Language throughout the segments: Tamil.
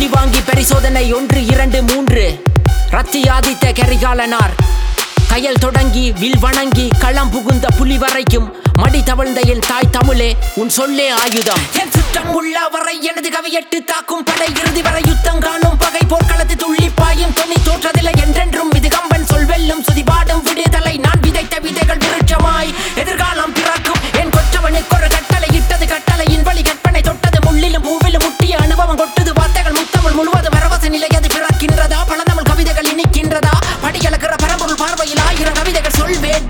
புள்ளி வாங்கி பரிசோதனை ஒன்று இரண்டு மூன்று ரத்தி ஆதித்த கரிகாலனார் கயல் தொடங்கி வில் வணங்கி களம் புகுந்த புலி வரைக்கும் மடி தவழ்ந்த என் தாய் தமிழே உன் சொல்லே ஆயுதம் என் சுற்றம் உள்ள வரை எனது கவியட்டு தாக்கும் படை இறுதி வரை யுத்தம் காணும் பகை போர்க்களத்து துள்ளி பாயும் துணி தோற்றதில்லை என்றென்றும் இது கம்பன் சொல் வெல்லும் சுதிபாடும் விடுதலை நான் விதைத்த விதைகள் விருட்சமாய் எதிர்காலம் பிறக்கும் என் கொற்றவனுக்கு ஒரு கட்டளை இட்டது கட்டளையின் வழி கற்பனை தொட்டது முள்ளிலும் பூவிலும் முட்டிய அனுபவம் கொட்டது வார்த்தைகள் முத்தமிழ் முழுவதும் வரவச நிலை அது பிறக்கின்றதா பழந்தமிழ் கவிதைகள் இனிக்கின்றதா படியளக்கிற பரம்பொருள் பார்வையில் ஆயிரம் கவிதைகள் சொல்வேன்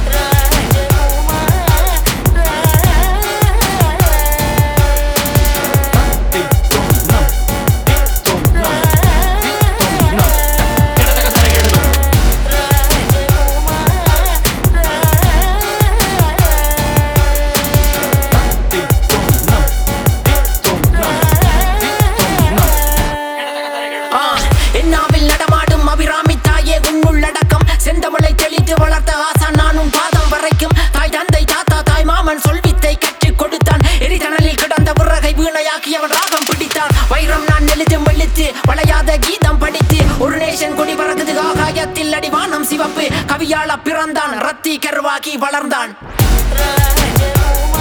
ஆ, என்னாவில் நடமாடும் அபிராமி தாயே உன்னுள்ளடக்கம் செந்தமிழை தெளித்து வளர்த்த ஆசா நான் உன் பாதம் வரைக்கும் தாய் தந்தை தாத்தா தாய் மாமன் சொல்வித்தை கற்றுக் கொடுத்தான் எரிதணலில் கிடந்த விறகை வீணையாக்கியவன் ராகம் பிடித்தான் வைரம் நான் எழுதும் வெளுத்து வளையாத கீதம் படித்து ஒரு நேஷன் கொடி பறக்குது ஆகாயத்தில் அடிவானம் சிவப்பு கவியாள பிறந்தான் ரத்தி கருவாகி வளர்ந்தான் ராஜகுமார